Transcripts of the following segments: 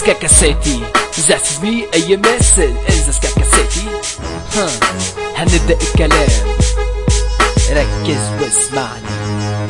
Skaka City That is me أي مثل إنزا سكاكا سيتي ها هنبدأ الكلام ركز واسمعني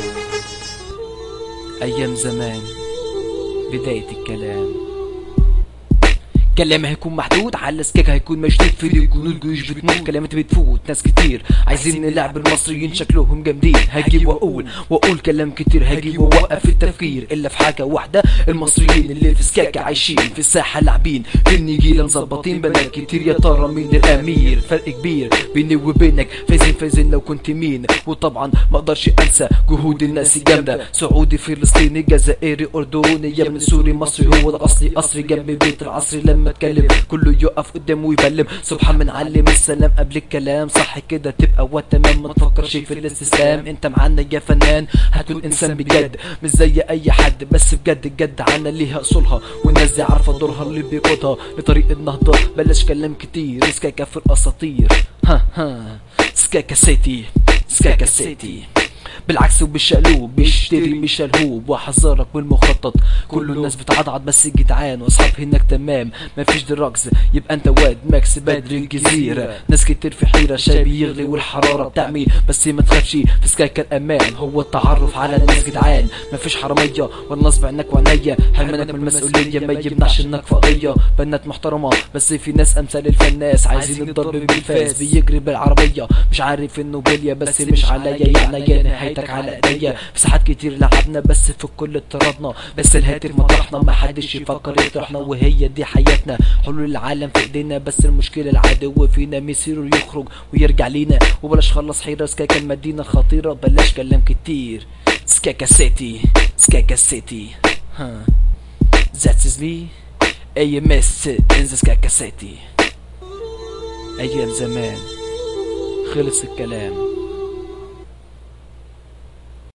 أيام زمان بداية الكلام كلام هيكون محدود على سكاك هيكون مشدود في الجنود الجيوش بتموت كلامات بتفوت ناس كتير عايزين نلعب المصريين شكلهم جامدين هجيب واقول واقول كلام كتير هجيب واوقف التفكير الا في حاجه واحده المصريين اللي في سكاكا عايشين في الساحه لاعبين في النجيله مظبطين بنات كتير يا ترى مين الامير فرق كبير بيني وبينك فايزين فايزين لو كنت مين وطبعا ما اقدرش انسى جهود الناس الجامده سعودي فلسطيني جزائري اردني يمني سوري مصري هو الاصلي قصري جنب بيت العصر لما اتكلم كله يقف قدامه ويبلم سبحان من علم السلام قبل الكلام صح كده تبقى وتمام ما تفكرش في الاستسلام انت معانا يا فنان هتكون انسان بجد مش زي اي حد بس بجد الجد عنا ليها اصولها والناس دي عارفه دورها اللي بيقودها لطريق النهضه بلاش كلام كتير سكاكا في الاساطير ها ها سكاكا سيتي سكاكا سيتي بالعكس وبالشقلوب بيشتري مش الهوب وحذرك من المخطط كل الناس بتعضعض بس جدعان واصحاب هناك تمام مفيش دراجز يبقى انت واد ماكس بدر الجزيرة ناس كتير في حيرة شاي بيغلي والحرارة بتعمي بس ما تخافش في سكاك الامان هو التعرف على الناس جدعان مفيش حرامية ولا نصب عينك وعينيا حرمانك من المسؤولية ما يمنعش انك فقية بنات محترمة بس في ناس امثال الفناس عايزين الضرب بالفاس بيجري بالعربية مش عارف انه بلية بس مش عليا يعني يا نهايتك على ايديا في ساعات كتير لعبنا بس في الكل اضطربنا بس الهاتف مطرحنا ما حدش يفكر يطرحنا وهي دي حياتنا حلول العالم في ايدينا بس المشكلة العدو فينا مصيره يخرج ويرجع لينا وبلاش خلص حيرة سكاكا المدينة خطيرة بلاش كلام كتير سكاكا سيتي سكاكا سيتي ها That is me AMS in the سكاكا سيتي أيام زمان خلص الكلام